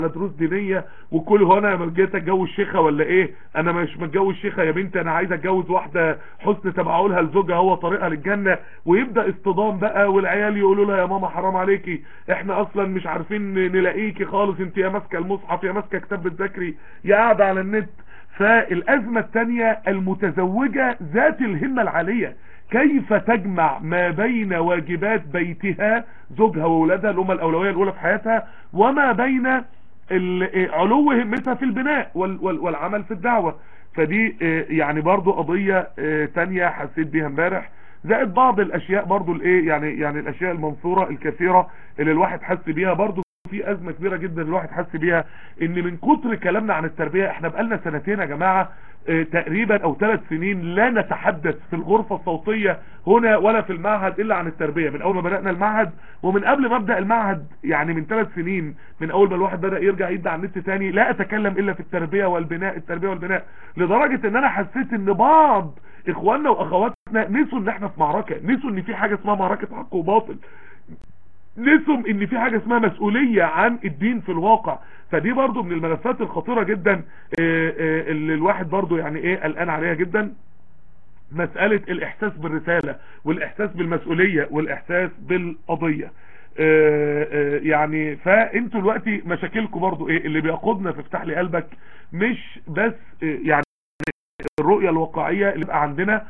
دروس دينيه وكل هو انا جيت اتجوز شيخه ولا ايه انا مش متجوز شيخه يا بنتي انا عايز اتجوز واحده حسن تبعولها لزوجها هو طريقها للجنه ويبدا اصطدام بقى والعيال يقولوا لها يا ماما حرام عليكي احنا اصلا مش عارفين نلاقيكي خالص انت يا ماسكه المصحف يا ماسكه كتاب بتذاكري يا قاعده على النت فالازمه الثانيه المتزوجه ذات الهمه العاليه كيف تجمع ما بين واجبات بيتها زوجها وولادها اللي هم الاولويه الاولى في حياتها وما بين علو همتها في البناء والعمل في الدعوة فدي يعني برضو قضية تانية حسيت بيها امبارح زائد بعض الاشياء برضو الايه يعني يعني الاشياء المنصورة الكثيرة اللي الواحد حس بيها برضو في ازمة كبيرة جدا الواحد حس بيها ان من كتر كلامنا عن التربية احنا بقالنا سنتين يا جماعة اه تقريبا او ثلاث سنين لا نتحدث في الغرفة الصوتية هنا ولا في المعهد الا عن التربية من اول ما بدأنا المعهد ومن قبل ما ابدأ المعهد يعني من ثلاث سنين من اول ما الواحد بدأ يرجع يدي على النت تاني لا اتكلم الا في التربية والبناء التربية والبناء لدرجة ان انا حسيت ان بعض اخواننا واخواتنا نسوا ان احنا في معركة نسوا ان في حاجة اسمها معركة حق وباطل نسوا ان في حاجة اسمها مسؤولية عن الدين في الواقع فدي برضو من الملفات الخطيرة جدا اللي الواحد برضو يعني ايه قلقان عليها جدا مسألة الاحساس بالرسالة والاحساس بالمسؤولية والاحساس بالقضية يعني فانتوا دلوقتي مشاكلكم برضو ايه اللي بيقودنا في افتح لي قلبك مش بس يعني الرؤية الواقعية اللي بقى عندنا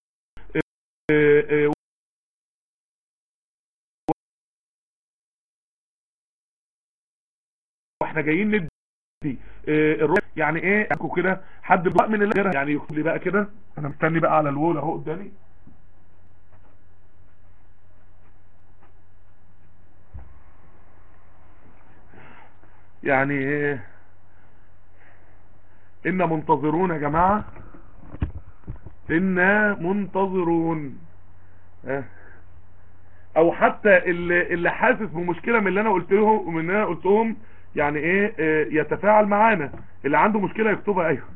واحنا جايين ندي الرؤية يعني ايه كده حد بقى من اللي يعني يكتب لي بقى كده انا مستني بقى على الوول اهو قدامي يعني ايه إنا منتظرون يا جماعة إنا منتظرون اه. او حتى اللي, اللي حاسس بمشكلة من اللي انا قلت لهم من اللي انا قلتهم يعني ايه اه يتفاعل معانا اللي عنده مشكلة يكتبها ايوه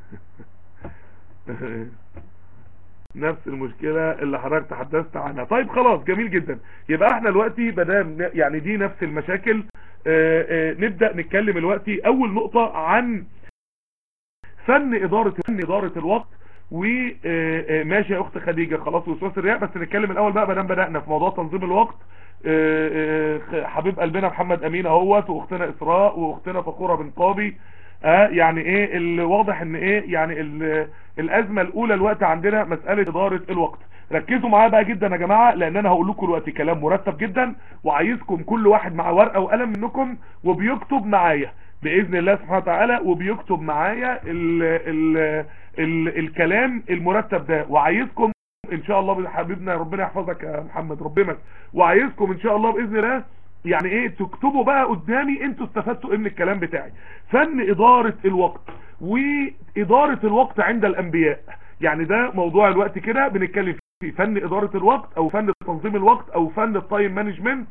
نفس المشكلة اللي حضرتك تحدثت عنها طيب خلاص جميل جدا يبقى احنا دلوقتي بدأنا يعني دي نفس المشاكل اه نبدأ نتكلم دلوقتي اول نقطة عن فن ادارة فن ادارة الوقت وماشي يا اخت خديجة خلاص وسواس الرياء بس نتكلم الاول بقى بدل بدأنا في موضوع تنظيم الوقت حبيب قلبنا محمد امين اهوت واختنا اسراء واختنا فخورة بن قابي اه يعني ايه الواضح ان ايه يعني الازمة الاولى الوقت عندنا مسألة ادارة الوقت ركزوا معايا بقى جدا يا جماعة لان انا هقول لكم دلوقتي كلام مرتب جدا وعايزكم كل واحد مع ورقة وقلم منكم وبيكتب معايا باذن الله سبحانه وتعالى وبيكتب معايا ال ال ال الكلام المرتب ده وعايزكم ان شاء الله حبيبنا ربنا يحفظك يا محمد ربنا وعايزكم ان شاء الله باذن الله يعني ايه تكتبوا بقى قدامي انتوا استفدتوا ايه من الكلام بتاعي فن ادارة الوقت وادارة الوقت عند الانبياء يعني ده موضوع الوقت كده بنتكلم فيه فن ادارة الوقت او فن تنظيم الوقت او فن التايم مانجمنت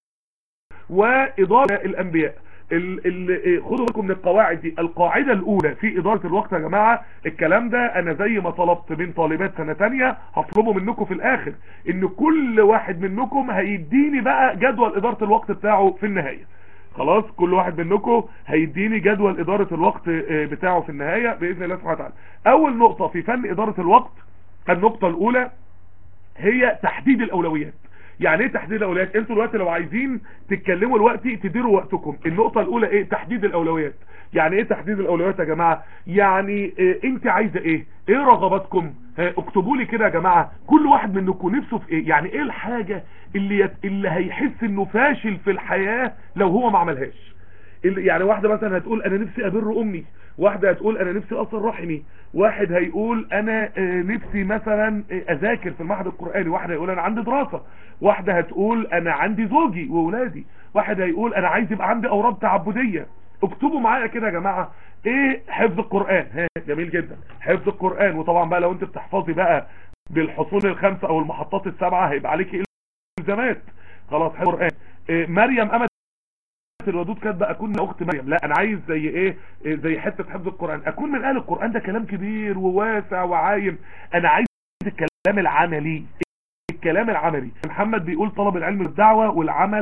وادارة الانبياء ال ال خدوا بالكم من القواعد دي القاعدة الاولى في ادارة الوقت يا جماعة الكلام ده انا زي ما طلبت من طالبات سنة تانية هطلبه منكم في الاخر ان كل واحد منكم هيديني بقى جدول ادارة الوقت بتاعه في النهاية خلاص كل واحد منكم هيديني جدول ادارة الوقت بتاعه في النهاية باذن الله سبحانه وتعالى اول نقطة في فن ادارة الوقت النقطة الاولى هي تحديد الاولويات يعني ايه تحديد الاولويات انتوا دلوقتي لو عايزين تتكلموا دلوقتي تديروا وقتكم النقطه الاولى ايه تحديد الاولويات يعني ايه تحديد الاولويات يا جماعه يعني إيه انت عايزه ايه ايه رغباتكم اكتبوا لي كده يا جماعه كل واحد منكم نفسه في ايه يعني ايه الحاجه اللي يت... اللي هيحس انه فاشل في الحياه لو هو ما عملهاش يعني واحده مثلا هتقول انا نفسي ابر امي واحدة هتقول انا نفسي اصل رحمي واحد هيقول انا نفسي مثلا اذاكر في المعهد القرآني واحد هيقول انا عندي دراسة واحدة هتقول انا عندي زوجي واولادي واحد هيقول انا عايز يبقى عندي اوراد تعبدية اكتبوا معايا كده يا جماعة ايه حفظ القرآن ها جميل جدا حفظ القرآن وطبعا بقى لو انت بتحفظي بقى بالحصول الخمسة او المحطات السبعة هيبقى عليكي الزامات خلاص حفظ القرآن إيه مريم امد الودود كانت بقى اكون من اخت مريم لا انا عايز زي ايه زي حته حفظ القران اكون من اهل القران ده كلام كبير وواسع وعايم انا عايز الكلام العملي الكلام العملي محمد بيقول طلب العلم الدعوه والعمل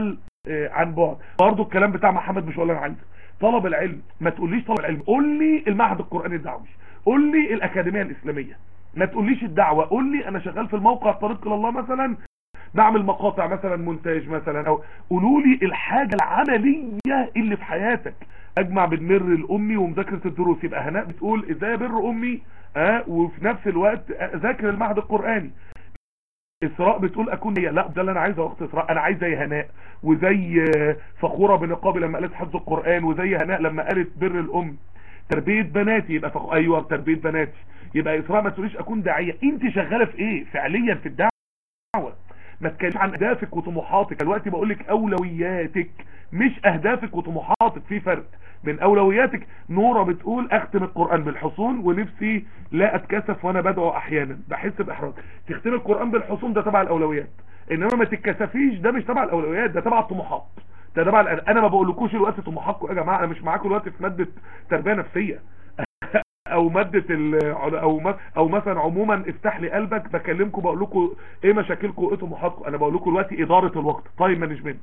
آه، عن بعد برضه الكلام بتاع محمد مش هو اللي انا عايزه طلب العلم ما تقوليش طلب العلم قول لي المعهد القرآني الدعوي قول لي الأكاديمية الإسلامية ما تقوليش الدعوة قول لي أنا شغال في الموقع طريق إلى الله مثلا بعمل مقاطع مثلا مونتاج مثلا او قولوا لي الحاجة العملية اللي في حياتك اجمع بين بر الامي ومذاكرة الدروس يبقى هناء بتقول ازاي بر امي اه وفي نفس الوقت اذاكر المعهد القرآني اسراء بتقول اكون هي لا ده اللي انا عايزه اخت اسراء انا عايز زي هناء وزي آه، فخوره بنقابي لما قالت حفظ القران وزي هناء لما قالت بر الام تربيه بناتي يبقى فخ... ايوه تربيه بناتي يبقى اسراء ما تقوليش اكون داعيه انت شغاله في ايه فعليا في الدعوه ما تتكلمش عن اهدافك وطموحاتك دلوقتي بقول لك اولوياتك مش اهدافك وطموحاتك في فرق من اولوياتك نوره بتقول اختم القران بالحصون ونفسي لا اتكسف وانا بدعو احيانا بحس باحراج تختم القران بالحصون ده تبع الاولويات انما ما تتكسفيش ده مش تبع الاولويات ده تبع الطموحات ده تبع الأ- انا ما بقولكوش الوقت طموحاتكم يا جماعه انا مش معاكم الوقت في ماده تربيه نفسيه او ماده ال او مس- او مثلا عموما افتح لي قلبك بكلمكم بقول لكم ايه مشاكلكم وايه طموحاتكم انا بقول لكم دلوقتي اداره الوقت تايم مانجمنت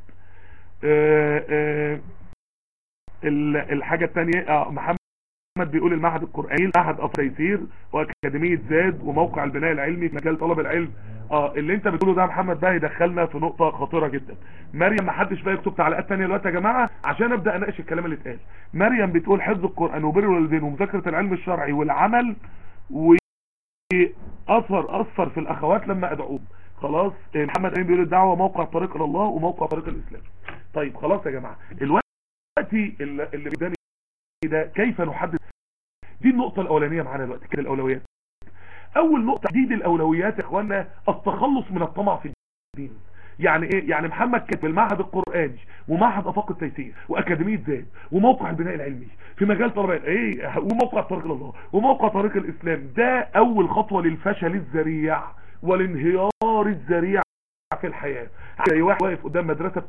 الحاجه الثانيه اه محمد بيقول المعهد القرآني معهد أفريسير وأكاديمية زاد وموقع البناء العلمي في مجال طلب العلم اه اللي انت بتقوله ده يا محمد بقى يدخلنا في نقطة خطيرة جدا مريم ما حدش بقى يكتب تعليقات تانية دلوقتي يا جماعة عشان ابدأ اناقش الكلام اللي اتقال مريم بتقول حفظ القرآن وبر الوالدين ومذاكرة العلم الشرعي والعمل واثر اثر في الاخوات لما ادعوهم خلاص آه، محمد امين بيقول الدعوة موقع طريق الى الله وموقع طريق الاسلام طيب خلاص يا جماعة دلوقتي اللي اللي قدامي ده كيف نحدد دي النقطة الأولانية معانا دلوقتي كده الأولويات أول نقطة تحديد الأولويات يا إخوانا التخلص من الطمع في الدين يعني ايه يعني محمد كان في المعهد القرآني ومعهد افاق التيسير واكاديمية زاد وموقع البناء العلمي في مجال طلب العلم. ايه وموقع طريق إلى الله وموقع طريق الاسلام ده اول خطوة للفشل الذريع والانهيار الذريع في الحياة زي واحد واقف قدام مدرسة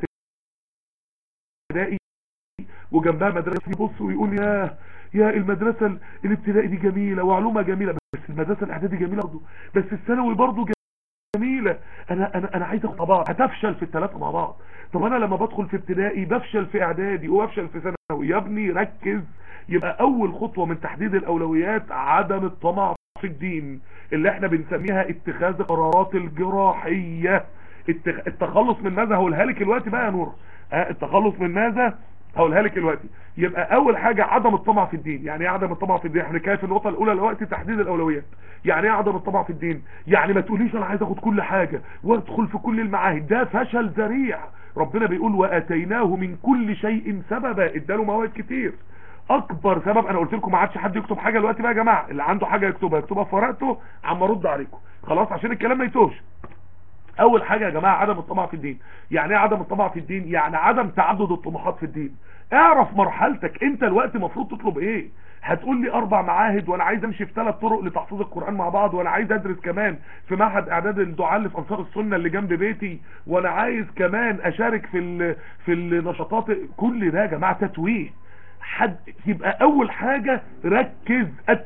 ابتدائي وجنبها مدرسة يبص ويقول يا يا المدرسة ال- الابتدائي دي جميلة وعلومة جميلة بس المدرسة الاعدادي جميلة برضه بس الثانوي برضه جميلة انا انا انا عايز اخد مع بعض هتفشل في الثلاثة مع بعض طب انا لما بدخل في ابتدائي بفشل في اعدادي وبفشل في ثانوي يا ابني ركز يبقى اول خطوة من تحديد الاولويات عدم الطمع في الدين اللي احنا بنسميها اتخاذ القرارات الجراحية التخ- التخلص من ماذا هقولها لك دلوقتي بقى يا نور ها التخلص من ماذا هقولها لك دلوقتي يبقى اول حاجة عدم الطمع في الدين يعني ايه عدم الطمع في الدين احنا كده في النقطة الاولى دلوقتي تحديد الاولويات يعني ايه عدم الطمع في الدين يعني ما تقوليش انا عايز اخد كل حاجة وادخل في كل المعاهد ده فشل ذريع ربنا بيقول واتيناه من كل شيء سببا اداله مواد كتير اكبر سبب انا قلت لكم ما عادش حد يكتب حاجة دلوقتي بقى يا جماعة اللي عنده حاجة يكتبها يكتبها في ورقته عم ارد عليكم خلاص عشان الكلام ما يتوهش اول حاجة يا جماعة عدم الطمع في الدين يعني ايه عدم الطمع في الدين يعني عدم تعدد الطموحات في الدين اعرف مرحلتك انت الوقت المفروض تطلب ايه هتقول لي اربع معاهد وانا عايز امشي في ثلاث طرق لتحفيظ القرآن مع بعض وانا عايز ادرس كمان في معهد اعداد الدعاء اللي في انصار السنة اللي جنب بيتي وانا عايز كمان اشارك في ال... في النشاطات كل ده يا جماعة تتويه حد يبقى اول حاجة ركز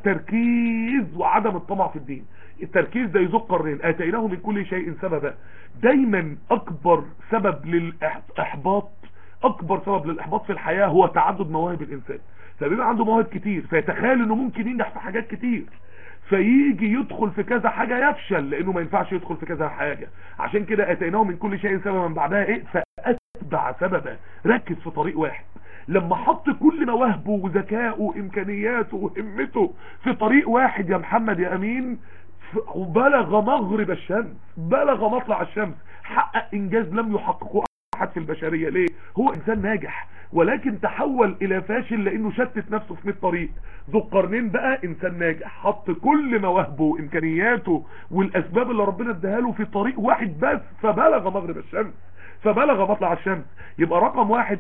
التركيز وعدم الطمع في الدين التركيز ده يزق قرنين اتيناه من كل شيء سببا دايما اكبر سبب للاحباط اكبر سبب للاحباط في الحياة هو تعدد مواهب الانسان فبيبقى عنده مواهب كتير فيتخيل انه ممكن ينجح في حاجات كتير فيجي يدخل في كذا حاجة يفشل لانه ما ينفعش يدخل في كذا حاجة عشان كده اتيناه من كل شيء سببا بعدها ايه فاتبع سببا ركز في طريق واحد لما حط كل مواهبه وذكائه وامكانياته وهمته في طريق واحد يا محمد يا امين ف- بلغ مغرب الشمس بلغ مطلع الشمس حقق انجاز لم يحققه احد في البشرية ليه هو انسان ناجح ولكن تحول الى فاشل لانه شتت نفسه في 100 طريق ذو القرنين بقى انسان ناجح حط كل مواهبه وامكانياته والاسباب اللي ربنا اداها له في طريق واحد بس فبلغ مغرب الشمس فبلغ مطلع الشمس يبقى رقم واحد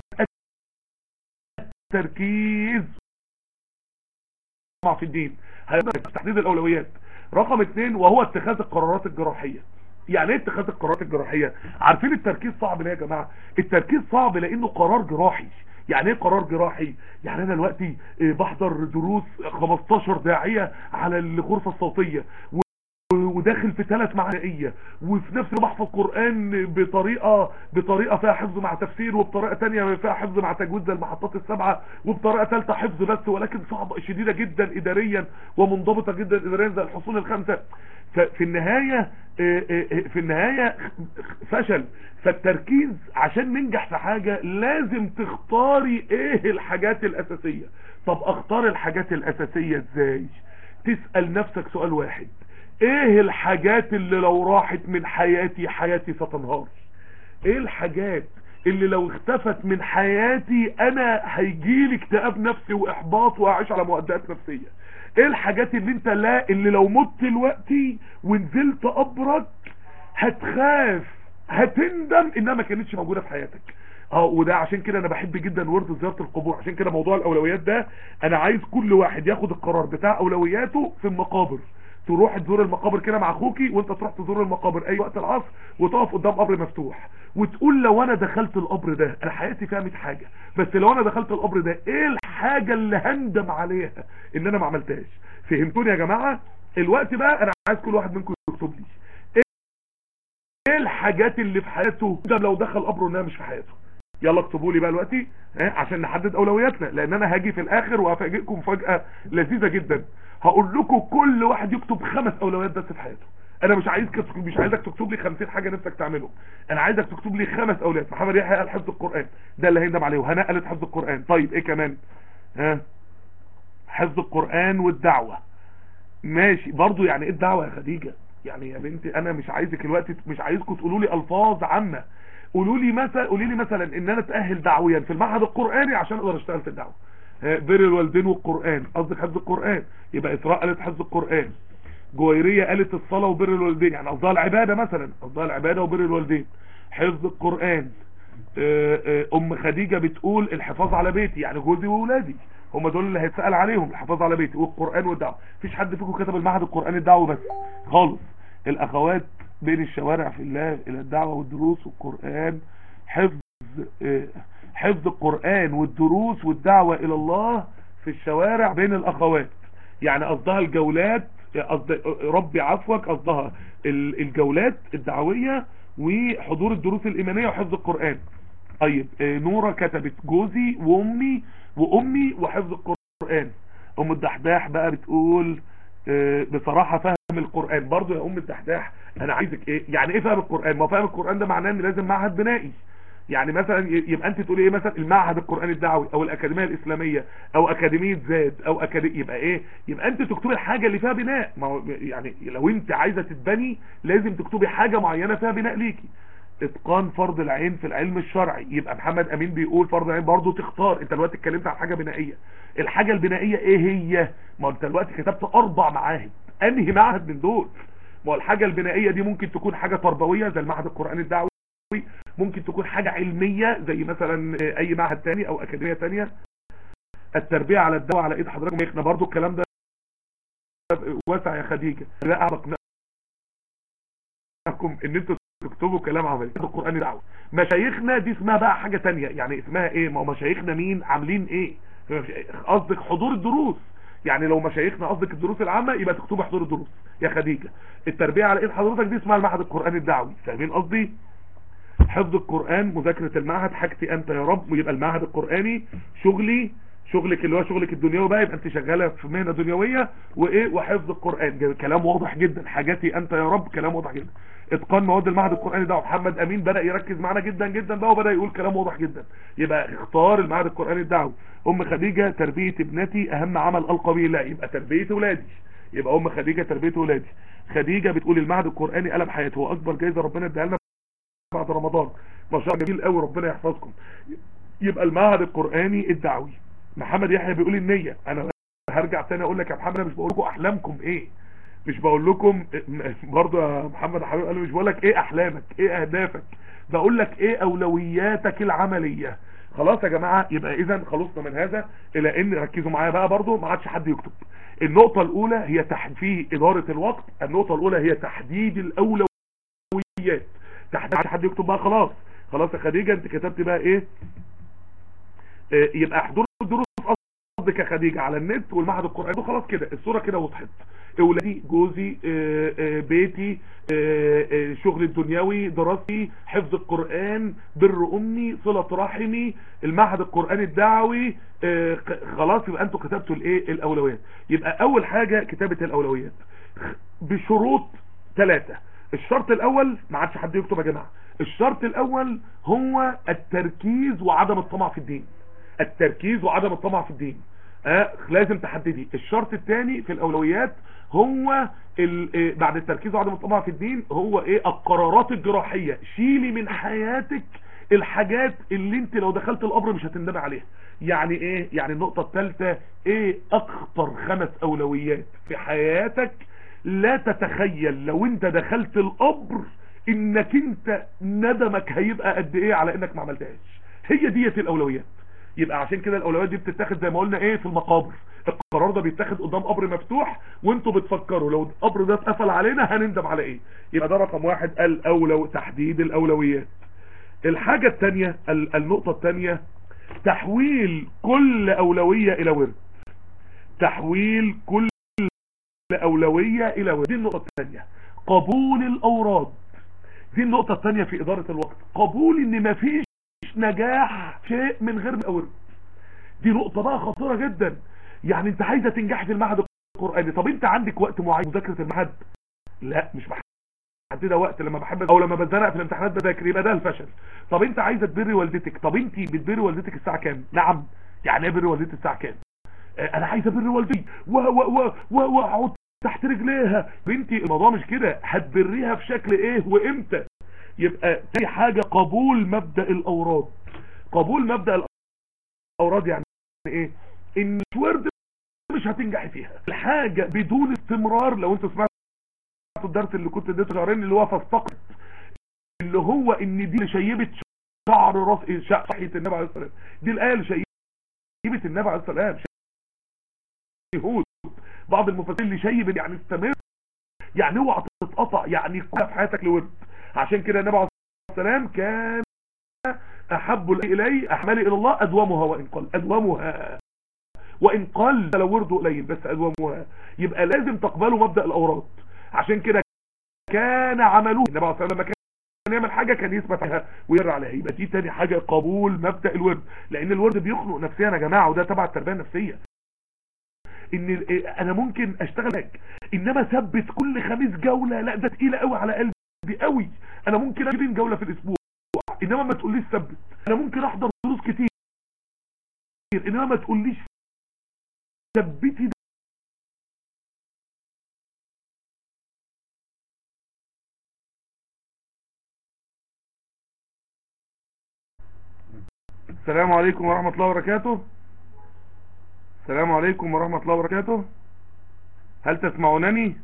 التركيز في الدين هيبقى تحديد الاولويات رقم اثنين وهو اتخاذ القرارات الجراحية يعني ايه اتخاذ القرارات الجراحية عارفين التركيز صعب ليه يا جماعة التركيز صعب لانه قرار جراحي يعني ايه قرار جراحي يعني انا دلوقتي آه، بحضر دروس 15 داعية على الغرفة الصوتية و- وداخل في ثلاث معانية وفي نفس الوقت بحفظ قرآن بطريقة بطريقة فيها حفظ مع تفسير وبطريقة تانية فيها حفظ مع تجويد زي المحطات السبعة وبطريقة ثالثة حفظ بس ولكن صعبة شديدة جدا اداريا ومنضبطة جدا اداريا زي الحصول الخمسة ففي النهاية في النهاية فشل فالتركيز عشان ننجح في حاجة لازم تختاري ايه الحاجات الاساسية طب اختار الحاجات الاساسية ازاي تسأل نفسك سؤال واحد ايه الحاجات اللي لو راحت من حياتي حياتي ستنهار ايه الحاجات اللي لو اختفت من حياتي انا هيجيلي اكتئاب نفسي واحباط واعيش على مؤدات نفسية ايه الحاجات اللي انت لا اللي لو مت دلوقتي ونزلت قبرك هتخاف هتندم انها ما كانتش موجودة في حياتك اه وده عشان كده انا بحب جدا ورد زيارة القبور عشان كده موضوع الاولويات ده انا عايز كل واحد ياخد القرار بتاع اولوياته في المقابر تروح تزور المقابر كده مع اخوكي وانت تروح تزور المقابر اي وقت العصر وتقف قدام قبر مفتوح وتقول لو انا دخلت القبر ده انا حياتي فيها 100 حاجه بس لو انا دخلت القبر ده ايه الحاجه اللي هندم عليها ان انا ما عملتهاش فهمتوني يا جماعه الوقت بقى انا عايز كل واحد منكم يكتب لي ايه الحاجات اللي في حياته ده لو دخل قبره انها مش في حياته يلا اكتبوا لي بقى دلوقتي عشان نحدد اولوياتنا لان انا هاجي في الاخر وهفاجئكم مفاجاه لذيذه جدا هقول لكم كل واحد يكتب خمس اولويات بس في حياته انا مش عايزك مش عايزك تكتب لي 50 حاجه نفسك تعمله انا عايزك تكتب لي خمس اولويات محمد يحيى قال حفظ القران ده اللي هيندم عليه وهناء قالت حفظ القران طيب ايه كمان ها حفظ القران والدعوه ماشي برضو يعني ايه الدعوه يا خديجه يعني يا بنتي انا مش عايزك الوقت مش عايزكم تقولوا لي الفاظ عامه قولوا لي مثلا قولي لي مثلا ان انا اتاهل دعويا في المعهد القراني عشان اقدر اشتغل في الدعوه بر الوالدين والقران قصدك حفظ القران يبقى اسراء قالت حفظ القران جويريه قالت الصلاه وبر الوالدين يعني قصدها العباده مثلا قصدها العباده وبر الوالدين حفظ القران ام خديجه بتقول الحفاظ على بيتي يعني جوزي واولادي هم دول اللي هيتسال عليهم الحفاظ على بيتي والقران والدعوه مفيش حد فيكم كتب المعهد القراني الدعوه بس خالص الاخوات بين الشوارع في الله الى الدعوه والدروس والقران حفظ حفظ القرآن والدروس والدعوة الى الله في الشوارع بين الاخوات يعني قصدها الجولات قصد ربي عفوك قصدها الجولات الدعوية وحضور الدروس الايمانية وحفظ القرآن طيب نورة كتبت جوزي وامي وامي وحفظ القرآن ام الدحداح بقى بتقول بصراحة فهم القرآن برضو يا ام الدحداح انا عايزك ايه يعني ايه فهم القرآن ما فهم القرآن ده معناه ان لازم معهد بنائي يعني مثلا يبقى انت تقولي ايه مثلا المعهد القرآني الدعوي او الاكاديمية الاسلامية او اكاديمية زاد او أكادي... يبقى ايه يبقى انت تكتبي الحاجة اللي فيها بناء ما هو يعني لو انت عايزة تتبني لازم تكتبي حاجة معينة فيها بناء ليكي اتقان فرض العين في العلم الشرعي يبقى محمد امين بيقول فرض العين برضه تختار انت دلوقتي اتكلمت عن حاجة بنائية الحاجة البنائية ايه هي ما انت دلوقتي كتبت اربع معاهد انهي معهد من دول ما هو الحاجة البنائية دي ممكن تكون حاجة تربوية زي المعهد القرآني الدعوي ممكن تكون حاجة علمية زي مثلا اي معهد تاني او اكاديمية تانية التربية على الدواء على ايد حضرتك ميخنا برضو الكلام ده واسع يا خديجة لا اعرف لكم ان انتوا تكتبوا كلام عملي القرآن دعوة مشايخنا دي اسمها بقى حاجة تانية يعني اسمها ايه ما هو مشايخنا مين عاملين ايه قصدك حضور الدروس يعني لو مشايخنا قصدك الدروس العامة يبقى تكتبوا حضور الدروس يا خديجة التربية على ايد حضرتك دي اسمها المعهد القرآني الدعوي فاهمين قصدي حفظ القرآن مذاكرة المعهد حاجتي انت يا رب ويبقى المعهد القرآني شغلي شغلك اللي هو شغلك الدنيوي بقى يبقى انت شغالة في مهنة دنيوية وايه وحفظ القرآن كلام واضح جدا حاجاتي انت يا رب كلام واضح جدا اتقان مواد المعهد القرآني ده محمد امين بدأ يركز معانا جدا جدا بقى وبدأ يقول كلام واضح جدا يبقى اختار المعهد القرآني الدعوي ام خديجة تربية ابنتي اهم عمل القى به الله يبقى تربية ولادي يبقى ام خديجة تربية ولادي خديجة بتقول المعهد القرآني قلب حياته واكبر جايزة ربنا اداها لنا بعد رمضان ما شاء الله جميل قوي ربنا يحفظكم يبقى المعهد القرآني الدعوي محمد يحيى بيقول النية انا هرجع تاني اقول لك يا محمد انا مش بقول لكم احلامكم ايه مش بقول لكم برضه يا محمد حبيب قال مش بقول لك ايه احلامك ايه اهدافك بقول لك ايه اولوياتك العملية خلاص يا جماعة يبقى اذا خلصنا من هذا الى ان ركزوا معايا بقى برضه ما عادش حد يكتب النقطة الاولى هي تح... في ادارة الوقت النقطة الاولى هي تحديد الاولويات تحديد حد يكتب بقى خلاص خلاص يا خديجة انت كتبت بقى ايه اه يبقى حضور الدروس بك خديجة على النت والمعهد القرآني وخلاص كده الصورة كده وضحت اولادي جوزي آه، آه، بيتي آه، آه، شغل الدنيوي دراستي حفظ القرآن بر امي صلة رحمي المعهد القرآني الدعوي آه، ق- خلاص يبقى انتوا كتبتوا الايه الاولويات يبقى اول حاجة كتابة الاولويات بشروط ثلاثة الشرط الاول ما عادش حد يكتب يا جماعة الشرط الاول هو التركيز وعدم الطمع في الدين التركيز وعدم الطمع في الدين آه لازم تحددي الشرط الثاني في الاولويات هو ال- آه، بعد التركيز وعدم الطمع في الدين هو ايه القرارات الجراحية شيلي من حياتك الحاجات اللي انت لو دخلت القبر مش هتندمي عليها يعني ايه يعني النقطة الثالثة ايه اخطر خمس اولويات في حياتك لا تتخيل لو انت دخلت القبر انك انت ندمك هيبقى قد ايه على انك ما عملتهاش هي ديت الاولويات يبقى عشان كده الاولويات دي بتتاخد زي ما قلنا ايه في المقابر القرار ده بيتاخد قدام قبر مفتوح وانتوا بتفكروا لو القبر ده اتقفل علينا هنندم على ايه يبقى ده رقم واحد الاولو تحديد الاولويات الحاجة التانية ال- النقطة التانية تحويل كل اولوية الى ورد تحويل كل اولوية الى ورد دي النقطة التانية قبول الاوراد دي النقطة التانية في ادارة الوقت قبول ان مفيش نجاح شيء من غير ورد دي نقطة بقى خطيرة جدا يعني انت عايزة تنجح في المعهد القرآني طب انت عندك وقت معين مذاكرة المعهد لا مش محددة وقت لما بحب او لما بتزنق في الامتحانات بذاكر يبقى ده الفشل طب انت عايزة تبري والدتك طب انت بتبري والدتك الساعة كام نعم يعني ايه بري والدتي الساعة كام آه، انا عايزة ابر والدتي و و و و واقعد تحت رجليها بنتي الموضوع مش كده هتبريها في شكل ايه وامتى يبقى تاني حاجة قبول مبدأ الاوراد قبول مبدأ الاوراد يعني ايه ان مش ورد مش هتنجحي فيها الحاجة بدون استمرار لو انت سمعت الدرس اللي كنت اديته شهرين اللي هو فاستقط اللي هو ان دي اللي شيبت شعر راس إيه، شع- صحية النبي عليه الصلاة والسلام دي الآية اللي شيبت النبي عليه الصلاة والسلام يهود بعض المفسرين اللي شيب يعني استمر يعني اوعى تتقطع يعني كل في حياتك لورد عشان كده النبي عليه الصلاة والسلام كان احب الي احمالي الى الله ادومها وان قل ادومها وان قل لو ورده قليل بس ادومها يبقى لازم تقبلوا مبدأ الاوراد عشان كده كان عمله النبي عليه الصلاة والسلام لما كان يعمل حاجة كان يثبت عليها ويرى عليها يبقى دي تاني حاجة قبول مبدأ الورد لان الورد بيخنق نفسيا يا جماعة وده تبع التربية النفسية ان ال- إيه، انا ممكن اشتغل هيك انما ثبت كل خميس جولة لا ده تقيلة قوي على قلبي قوي انا ممكن 20 جولة في الاسبوع انما ما تقوليش ثبت انا ممكن احضر دروس كتير انما ما تقوليش ثبتي السلام عليكم ورحمة الله وبركاته السلام عليكم ورحمة الله وبركاته هل تسمعونني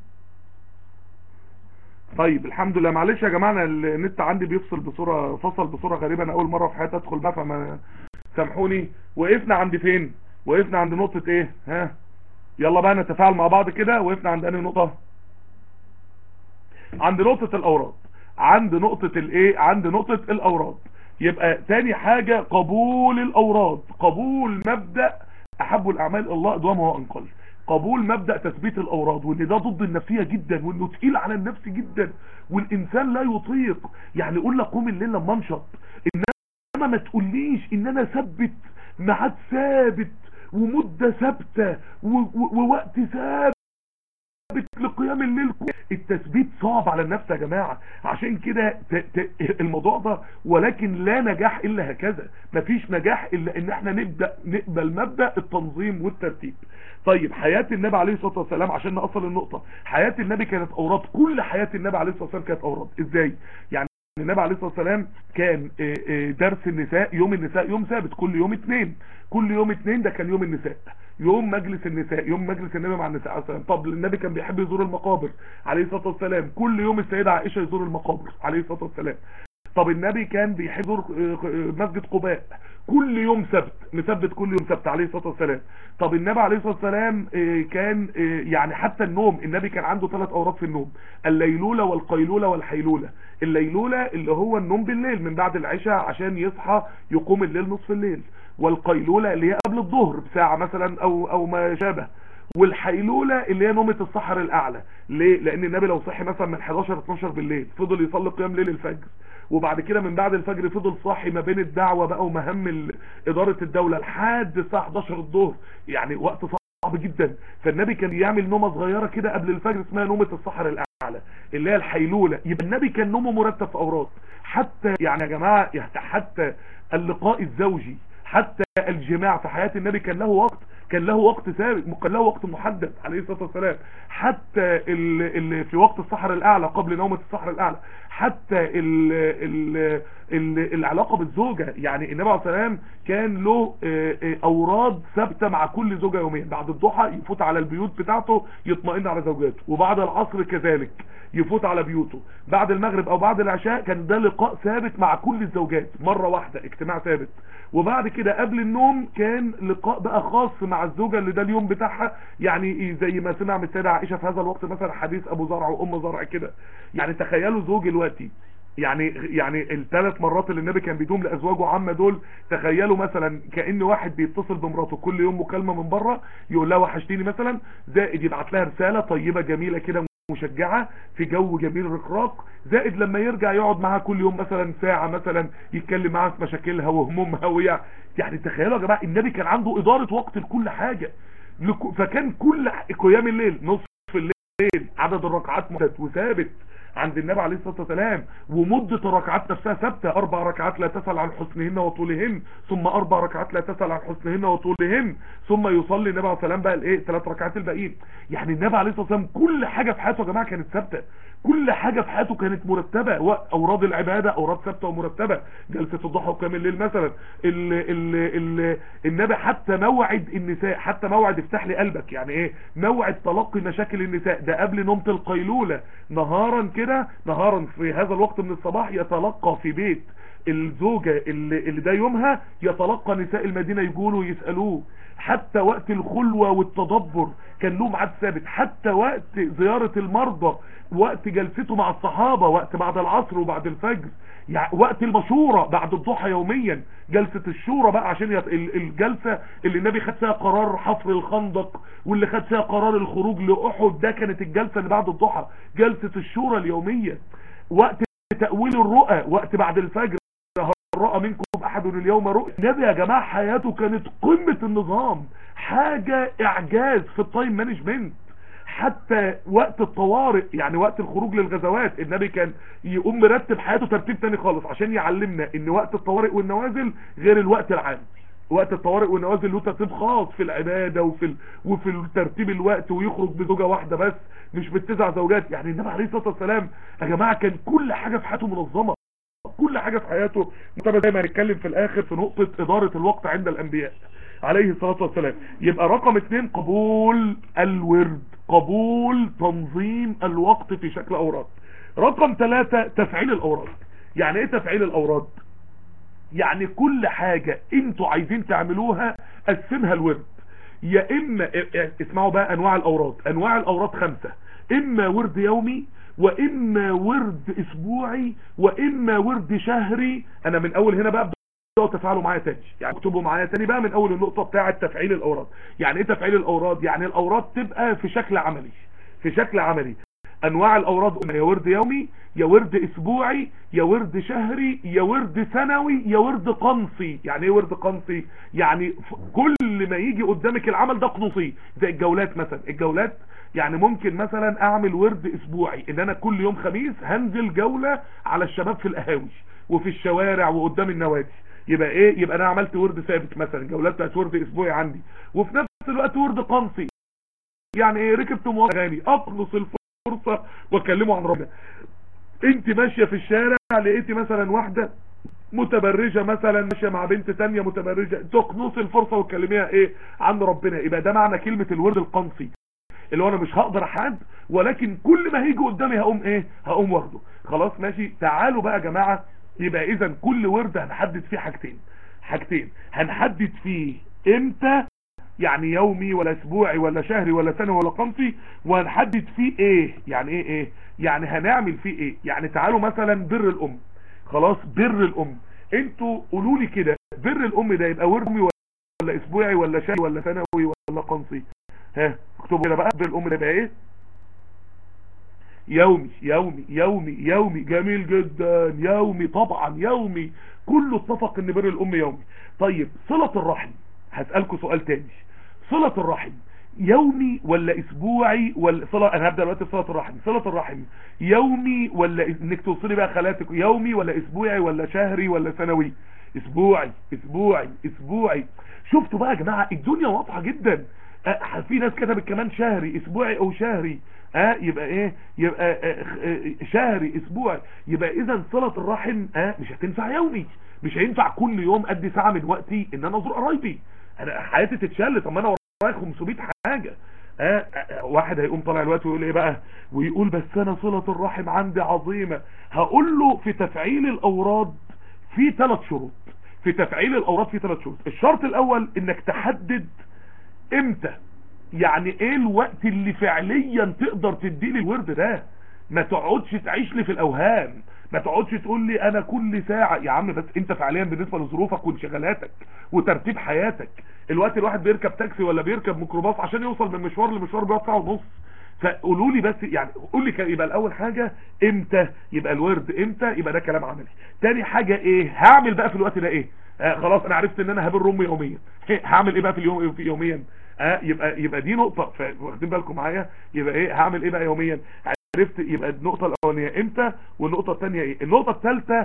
طيب الحمد لله معلش يا جماعة أنا النت عندي بيفصل بصورة فصل بصورة غريبة انا اول مرة في حياتي ادخل بقى فما سامحوني وقفنا عند فين وقفنا عند نقطة ايه ها يلا بقى نتفاعل مع بعض كده وقفنا عند انهي نقطة عند نقطة الاوراد عند نقطة الايه عند نقطة الاوراد يبقى تاني حاجة قبول الاوراد قبول مبدأ احب الاعمال إلى الله ادومها وانقل قبول مبدأ تثبيت الاوراد وان ده ضد النفسية جدا وانه تقيل على النفس جدا والانسان لا يطيق يعني يقول لك قوم الليل لما انشط انما ما تقوليش ان انا ثبت ميعاد ثابت ومدة ثابتة و- و- ووقت ثابت لقيام الليل كله. التثبيت صعب على النفس يا جماعة عشان كده ت- ت- الموضوع ده ولكن لا نجاح الا هكذا مفيش نجاح الا ان احنا نبدأ نقبل مبدأ التنظيم والترتيب طيب حياة النبي عليه الصلاة والسلام عشان نأصل النقطة حياة النبي كانت اوراد كل حياة النبي عليه الصلاة والسلام كانت اوراد ازاي يعني النبي عليه الصلاة والسلام كان آه، آه، درس النساء يوم النساء يوم ثابت كل يوم اثنين كل يوم اثنين ده كان يوم النساء يوم مجلس النساء يوم مجلس النبي مع النساء عليه الصلاة والسلام طب النبي كان بيحب يزور المقابر عليه الصلاة والسلام كل يوم السيدة عائشة يزور المقابر عليه الصلاة والسلام طب النبي كان بيحب يزور آه، آه، مسجد قباء كل يوم سبت مثبت كل يوم سبت عليه الصلاة والسلام طب النبي عليه الصلاة والسلام آه، كان آه، يعني حتى النوم النبي كان عنده ثلاث أوراد في النوم الليلولة والقيلولة والحيلولة الليلولة اللي هو النوم بالليل من بعد العشاء عشان يصحى يقوم الليل نصف الليل والقيلولة اللي هي قبل الظهر بساعة مثلا او او ما شابه والحيلولة اللي هي نومة السحر الاعلى ليه لان النبي لو صحي مثلا من 11 12 بالليل فضل يصلي قيام ليل الفجر وبعد كده من بعد الفجر فضل صاحي ما بين الدعوة بقى ومهام ال- ادارة الدولة لحد الساعة 11 الظهر يعني وقت صعب جدا فالنبي كان يعمل نومة صغيرة كده قبل الفجر اسمها نومة السحر الاعلى اللي هي الحيلولة يبقى النبي كان نومه مرتب في اوراد حتى يعني يا جماعة يعني حتى اللقاء الزوجي حتى الجماع في حياة النبي كان له وقت كان له وقت ثابت كان له وقت محدد عليه الصلاة والسلام حتى ال ال في وقت السحر الأعلى قبل نومة السحر الأعلى حتى ال ال ال العلاقة بالزوجة يعني النبي عليه الصلاة والسلام كان له آه، آه، أوراد ثابتة مع كل زوجة يوميا بعد الضحى يفوت على البيوت بتاعته يطمئن على زوجاته وبعد العصر كذلك يفوت على بيوته بعد المغرب او بعد العشاء كان ده لقاء ثابت مع كل الزوجات مرة واحدة اجتماع ثابت وبعد كده قبل النوم كان لقاء بقى خاص مع الزوجة اللي ده اليوم بتاعها يعني زي ما سمع من السيدة عائشة في هذا الوقت مثلا حديث ابو زرع وام زرع كده يعني تخيلوا زوج دلوقتي يعني يعني الثلاث مرات اللي النبي كان بيدوم لازواجه عامه دول تخيلوا مثلا كان واحد بيتصل بمراته كل يوم مكالمه من بره يقول لها وحشتيني مثلا زائد يبعت لها رساله طيبه جميله كده مشجعة في جو جميل رقراق زائد لما يرجع يقعد معاها كل يوم مثلا ساعة مثلا يتكلم معاها في مشاكلها وهمومها ويع يعني تخيلوا يا جماعة النبي كان عنده إدارة وقت لكل حاجة لك- فكان كل قيام الليل نصف الليل عدد الركعات مدد وثابت عند النبي عليه الصلاة والسلام ومدة الركعات نفسها ثابتة أربع ركعات لا تسأل عن حسنهن وطولهن ثم أربع ركعات لا تسأل عن حسنهن وطولهن ثم يصلي النبي عليه الصلاة والسلام بقى الإيه ثلاث ركعات الباقيين يعني النبي عليه الصلاة والسلام كل حاجة في حياته يا جماعة كانت ثابتة كل حاجة في حياته كانت مرتبة و- أوراد العبادة أوراد ثابتة ومرتبة جلسة الضحى وقيام الليل مثلا ال ال ال النبي حتى موعد النساء حتى موعد افتح لي قلبك يعني ايه موعد تلقي مشاكل النساء ده قبل نومة القيلولة نهارا كده نهارا في هذا الوقت من الصباح يتلقى في بيت الزوجة اللي, اللي ده يومها يتلقى نساء المدينة يقولوا يسألوه حتى وقت الخلوة والتدبر كان له ميعاد ثابت حتى وقت زيارة المرضى وقت جلسته مع الصحابة وقت بعد العصر وبعد الفجر يعني وقت المشورة بعد الضحى يوميا جلسة الشورى بقى عشان يت... ال- الجلسة اللي النبي خد فيها قرار حفر الخندق واللي خد فيها قرار الخروج لأحد ده كانت الجلسة اللي بعد الضحى جلسة الشورى اليومية وقت تأويل الرؤى وقت بعد الفجر رأى منكم أحد اليوم رؤيا النبي يا جماعة حياته كانت قمة النظام حاجة إعجاز في التايم مانجمنت حتى وقت الطوارئ يعني وقت الخروج للغزوات النبي كان يقوم مرتب حياته ترتيب تاني خالص عشان يعلمنا ان وقت الطوارئ والنوازل غير الوقت العام وقت الطوارئ والنوازل له ترتيب خاص في العبادة وفي ال... وفي ترتيب الوقت ويخرج بزوجة واحدة بس مش بالتسع زوجات يعني النبي عليه الصلاة والسلام يا جماعة كان كل حاجة في حياته منظمة كل حاجة في حياته طبعا زي ما هنتكلم في الاخر في نقطة ادارة الوقت عند الانبياء عليه الصلاة والسلام يبقى رقم اتنين قبول الورد قبول تنظيم الوقت في شكل اوراد رقم ثلاثة تفعيل الاوراد يعني ايه تفعيل الاوراد يعني كل حاجة انتوا عايزين تعملوها قسمها الورد يا اما اسمعوا بقى انواع الاوراد انواع الاوراد خمسة اما ورد يومي واما ورد اسبوعي واما ورد شهري انا من اول هنا بقى ابداوا تفعلوا معايا تاني يعني اكتبوا معايا تاني بقى من اول النقطة بتاعة تفعيل الاوراد يعني ايه تفعيل الاوراد يعني الاوراد تبقى في شكل عملي في شكل عملي انواع الاوراد قلنا يا ورد يومي يا ورد اسبوعي يا ورد شهري يا ورد سنوي يا ورد قنصي يعني ايه ورد قنصي يعني كل ما يجي قدامك العمل ده قنصي زي الجولات مثلا الجولات يعني ممكن مثلا اعمل ورد اسبوعي ان انا كل يوم خميس هنزل جولة على الشباب في القهاوي وفي الشوارع وقدام النوادي يبقى ايه يبقى انا عملت ورد ثابت مثلا جولات بتاعت ورد اسبوعي عندي وفي نفس الوقت ورد قنصي يعني ايه ركبت مواصلة اغاني اقنص الفرصة واكلمه عن ربنا انت ماشية في الشارع لقيتي مثلا واحدة متبرجة مثلا ماشية مع بنت تانية متبرجة تقنص الفرصة وتكلميها ايه عن ربنا يبقى ده معنى كلمة الورد القنصي اللي هو انا مش هقدر احد ولكن كل ما هيجي قدامي هقوم ايه هقوم واخده خلاص ماشي تعالوا بقى يا جماعة يبقى اذا كل ورد هنحدد فيه حاجتين حاجتين هنحدد فيه امتى يعني يومي ولا اسبوعي ولا شهري ولا سنوي ولا قمصي وهنحدد فيه ايه يعني ايه ايه يعني هنعمل فيه ايه يعني تعالوا مثلا بر الام خلاص بر الام انتوا قولوا لي كده بر الام ده يبقى ورد ولا اسبوعي ولا شهري ولا سنوي ولا قنصي ها اكتبوا كده بقى بالام ده يبقى ايه يومي يومي يومي يومي جميل جدا يومي طبعا يومي كله اتفق ان بر الام يومي طيب صلة الرحم هسألكوا سؤال تاني صلة الرحم يومي ولا اسبوعي ولا صلة انا هبدأ دلوقتي صلة الرحم صلة الرحم يومي ولا انك توصلي بقى خالاتك يومي ولا اسبوعي ولا شهري ولا سنوي اسبوعي اسبوعي اسبوعي شفتوا بقى يا جماعة الدنيا واضحة جدا أه في ناس كتبت كمان شهري اسبوعي او شهري اه يبقى ايه يبقى آه آه شهري اسبوعي يبقى اذا صلة الرحم اه مش هتنفع يومي مش هينفع كل يوم ادي ساعة من وقتي ان انا ازور قرايبي انا حياتي تتشل طب ما انا ورايا 500 حاجة آه آه واحد هيقوم طالع الوقت ويقول ايه بقى ويقول بس انا صلة الرحم عندي عظيمة هقول له في تفعيل الاوراد في ثلاث شروط في تفعيل الاوراد في ثلاث شروط الشرط الاول انك تحدد امتى يعني ايه الوقت اللي فعليا تقدر تدي لي الورد ده ما تقعدش تعيش لي في الاوهام ما تقعدش تقول لي انا كل ساعة يا عم بس انت فعليا بالنسبة لظروفك وانشغالاتك وترتيب حياتك الوقت الواحد بيركب تاكسي ولا بيركب ميكروباص عشان يوصل من مشوار لمشوار بيقعد ساعة ونص فقولوا لي بس يعني قول لي يبقى الاول حاجة امتى يبقى الورد امتى يبقى ده كلام عملي تاني حاجة ايه هعمل بقى في الوقت ده ايه آه خلاص انا عرفت ان انا هبر امي يوميا هعمل ايه بقى في اليوم في يوميا اه يبقى يبقى دي نقطة واخدين بالكم معايا يبقى ايه هعمل ايه بقى يوميا عرفت يبقى النقطة الاولانية امتى والنقطة الثانية ايه النقطة الثالثة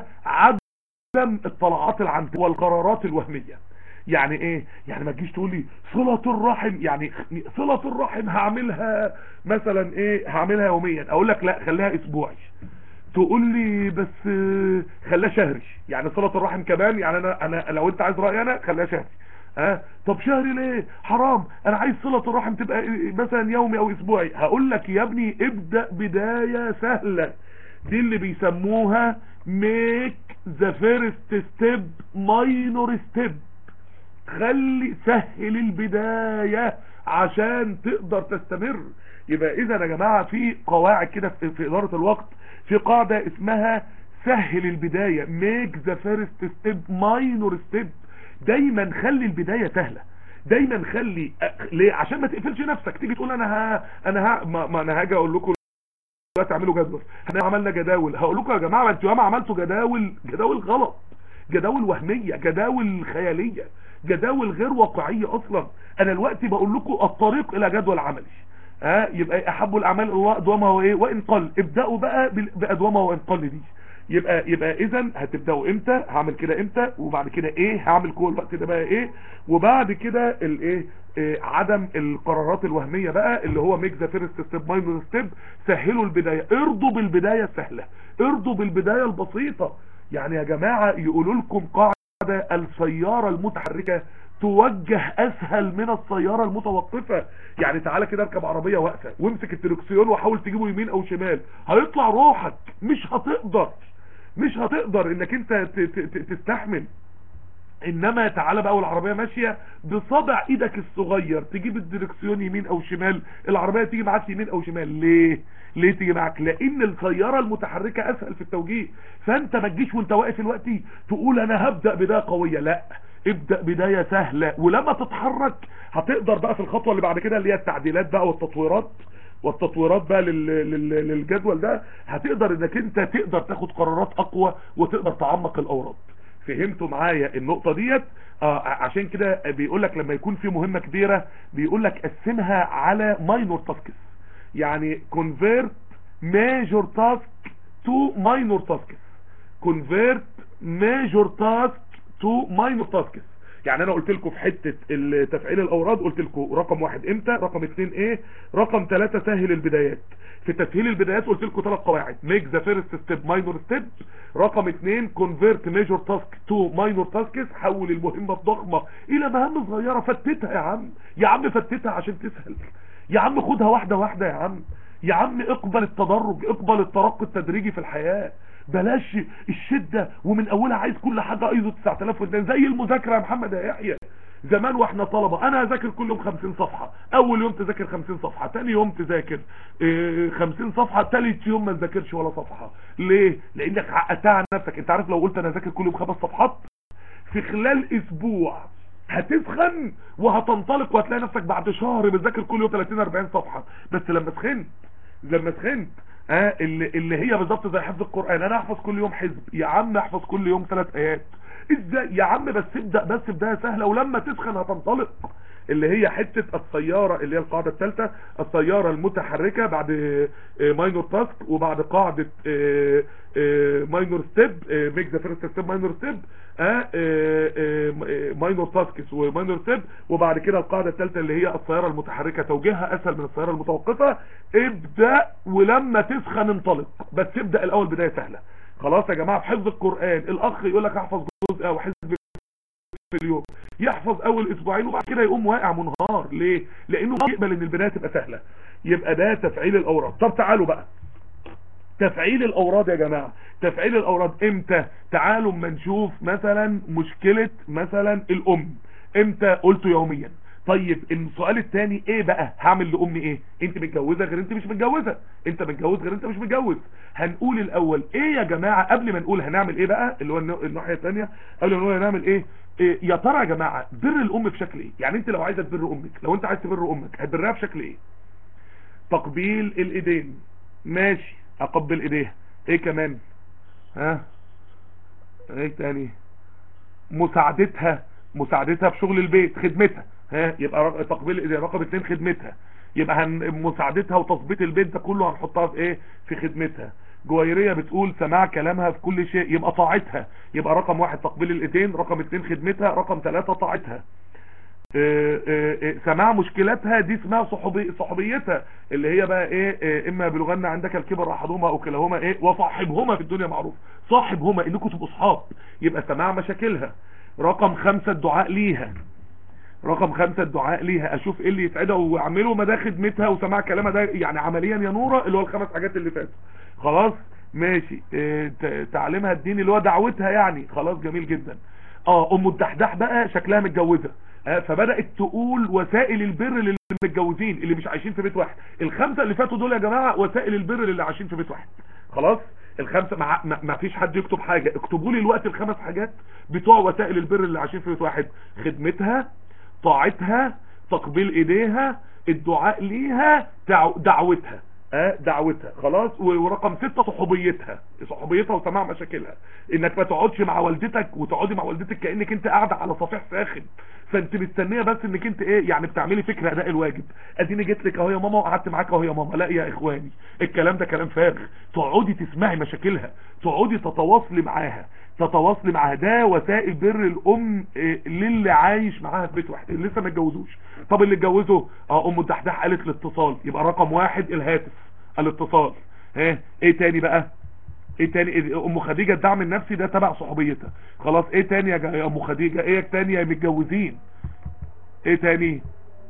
عدم الطلعات العنتية والقرارات الوهمية يعني ايه يعني ما تجيش تقول لي صلة الرحم يعني صلة الرحم هعملها مثلا ايه هعملها يوميا اقول لك لا خليها اسبوعي تقول لي بس خليها شهري يعني صلة الرحم كمان يعني انا انا لو انت عايز رأيي انا خليها شهري ها طب شهري ليه حرام انا عايز صلة الرحم تبقى مثلا يومي او اسبوعي هقول لك يا ابني ابدأ بداية سهلة دي اللي بيسموها ميك ذا فيرست ستيب ماينور ستيب خلي سهل البداية عشان تقدر تستمر يبقى اذا يا جماعة في قواعد كده في, في ادارة الوقت في قاعدة اسمها سهل البداية ميك ذا فيرست ستيب ماينور ستيب دايما خلي البداية سهلة دايما خلي ليه عشان ما تقفلش نفسك تيجي تقول انا ها انا ها ما, ما انا هاجي اقول لكم دلوقتي اعملوا جدول احنا عملنا جداول هقول لكم يا جماعه ما انتوا ما عملتوا جداول جداول غلط جداول وهميه جداول خياليه جداول غير واقعيه اصلا انا دلوقتي بقول لكم الطريق الى جدول عملي ها آه يبقى احب الاعمال الله ادومها وايه وان قل ابداوا بقى بادومها وان قل دي يبقى يبقى اذا هتبداوا امتى هعمل كده امتى وبعد كده ايه هعمل كل الوقت ده بقى ايه وبعد كده الايه إيه عدم القرارات الوهميه بقى اللي هو ميك ذا فيرست ستيب ماينور ستيب سهلوا البدايه ارضوا بالبدايه السهله ارضوا بالبدايه البسيطه يعني يا جماعه يقولوا لكم قاعده السياره المتحركه توجه اسهل من السيارة المتوقفة يعني تعالى كده اركب عربية واقفة وامسك التركسيون وحاول تجيبه يمين او شمال هيطلع روحك مش هتقدر مش هتقدر انك انت تستحمل انما تعالى بقى والعربية ماشية بصبع ايدك الصغير تجيب الدركسيون يمين او شمال العربية تيجي معاك يمين او شمال ليه ليه تيجي معاك لان السيارة المتحركة اسهل في التوجيه فانت ما تجيش وانت واقف الوقت تقول انا هبدأ بداية قوية لا ابدأ بداية سهلة ولما تتحرك هتقدر بقى في الخطوة اللي بعد كده اللي هي التعديلات بقى والتطويرات والتطويرات بقى لل... لل... للجدول ده هتقدر انك انت تقدر تاخد قرارات اقوى وتقدر تعمق الاوراد فهمتوا معايا النقطة ديت آه عشان كده بيقول لك لما يكون في مهمة كبيرة بيقول لك قسمها على ماينور تاسكس يعني convert major task to minor tasks convert major task to minor tasks يعني انا قلت لكم في حتة تفعيل الاوراد قلت لكم رقم واحد امتى رقم اتنين ايه رقم ثلاثة سهل البدايات في تسهيل البدايات قلت لكم ثلاث قواعد make the first step minor step رقم اتنين convert major task to minor tasks حول المهمة الضخمة الى مهام صغيرة فتتها يا عم يا عم فتتها عشان تسهل يا عم خدها واحدة واحدة يا عم يا عم اقبل التدرج اقبل الترقي التدريجي في الحياة بلاش الشدة ومن اولها عايز كل حاجة ايزو 9002 زي المذاكرة يا محمد يا يحيى زمان واحنا طلبة انا هذاكر كل يوم 50 صفحة اول يوم تذاكر 50 صفحة تاني يوم تذاكر اه 50 صفحة تالت يوم ما تذاكرش ولا صفحة ليه لانك عقدتها عن نفسك انت عارف لو قلت انا هذاكر كل يوم خمس صفحات في خلال اسبوع هتسخن وهتنطلق وهتلاقي نفسك بعد شهر بتذاكر كل يوم 30 40 صفحه بس لما سخنت لما سخنت اه اللي, اللي هي بالظبط زي حفظ القران انا احفظ كل يوم حزب يا عم احفظ كل يوم ثلاث ايات ازاي يا عم بس ابدا بس بدايه سهله ولما تسخن هتنطلق اللي هي حته السياره اللي هي القاعده الثالثه السياره المتحركه بعد ماينور تاسك وبعد قاعده ماينور ستيب ميك ذا فيرست ستيب ماينور ستيب ماينور تاسكس وماينور ستيب وبعد كده القاعده الثالثه اللي هي السياره المتحركه توجيهها اسهل من السياره المتوقفه ابدا ولما تسخن انطلق بس ابدا الاول بدايه سهله خلاص يا جماعه في حفظ القران الاخ يقول لك احفظ جزء او حزب في اليوم يحفظ اول اسبوعين وبعد كده يقوم واقع منهار ليه لانه يقبل ان البدايه تبقى سهله يبقى ده تفعيل الاوراد طب تعالوا بقى تفعيل الاوراد يا جماعه تفعيل الاوراد امتى تعالوا اما نشوف مثلا مشكله مثلا الام امتى قلته يوميا طيب السؤال الثاني ايه بقى هعمل لامي ايه انت متجوزه غير انت مش متجوزه انت متجوز غير انت مش متجوز هنقول الاول ايه يا جماعه قبل ما نقول هنعمل ايه بقى اللي هو الناحيه الثانيه قبل ما نقول هنعمل ايه إيه يا ترى يا جماعه بر الام بشكل ايه يعني انت لو عايزه تبر امك لو انت عايز تبر امك هتبرها بشكل ايه تقبيل الايدين ماشي اقبل ايديها ايه كمان ها ايه تاني مساعدتها مساعدتها في شغل البيت خدمتها ها يبقى تقبيل الايدين رقم اتنين خدمتها يبقى هن مساعدتها وتظبيط البيت ده كله هنحطها في ايه في خدمتها جويرية بتقول سماع كلامها في كل شيء يبقى طاعتها يبقى رقم واحد تقبيل الايدين رقم اتنين خدمتها رقم ثلاثة طاعتها اه اه اه سماع مشكلاتها دي اسمها صحوبي صحوبيتها اللي هي بقى ايه اما بلغن عندك الكبر احدهما او كلاهما ايه وصاحبهما في الدنيا معروف صاحبهما انكم تبقوا اصحاب يبقى سماع مشاكلها رقم خمسة الدعاء ليها رقم خمسة الدعاء ليها اشوف ايه اللي يسعدها واعمله ما ده خدمتها وسماع كلامها ده يعني عمليا يا نورة اللي هو الخمس حاجات اللي فاتوا خلاص ماشي اه تعليمها الديني اللي هو دعوتها يعني خلاص جميل جدا اه ام الدحداح بقى شكلها متجوزة اه فبدأت تقول وسائل البر للمتجوزين اللي مش عايشين في بيت واحد الخمسة اللي فاتوا دول يا جماعة وسائل البر اللي عايشين في بيت واحد خلاص الخمسة مع ما فيش حد يكتب حاجة اكتبوا لي الوقت الخمس حاجات بتوع وسائل البر اللي عايشين في بيت واحد خدمتها طاعتها تقبيل ايديها الدعاء ليها دعوتها اه دعوتها خلاص ورقم ستة صحوبيتها صحوبيتها وسماع مشاكلها انك ما تقعدش مع والدتك وتقعدي مع والدتك كانك انت قاعده على صفيح ساخن فانت مستنيه بس انك انت ايه يعني بتعملي فكره اداء الواجب اديني جيت لك اهو يا ماما وقعدت معاك اهو يا ماما لا يا اخواني الكلام ده كلام فارغ تقعدي تسمعي مشاكلها تقعدي تتواصلي معاها تتواصلي معاها ده وسائل بر الام إيه للي عايش معاها في بيت واحد اللي لسه ما اتجوزوش طب اللي اتجوزوا اه ام الدحداح قالت الاتصال يبقى رقم واحد الهاتف الاتصال ها ايه تاني بقى ايه تاني ام خديجه الدعم النفسي ده تبع صحوبيتها خلاص ايه تاني يا ام خديجه ايه تاني يا متجوزين ايه تاني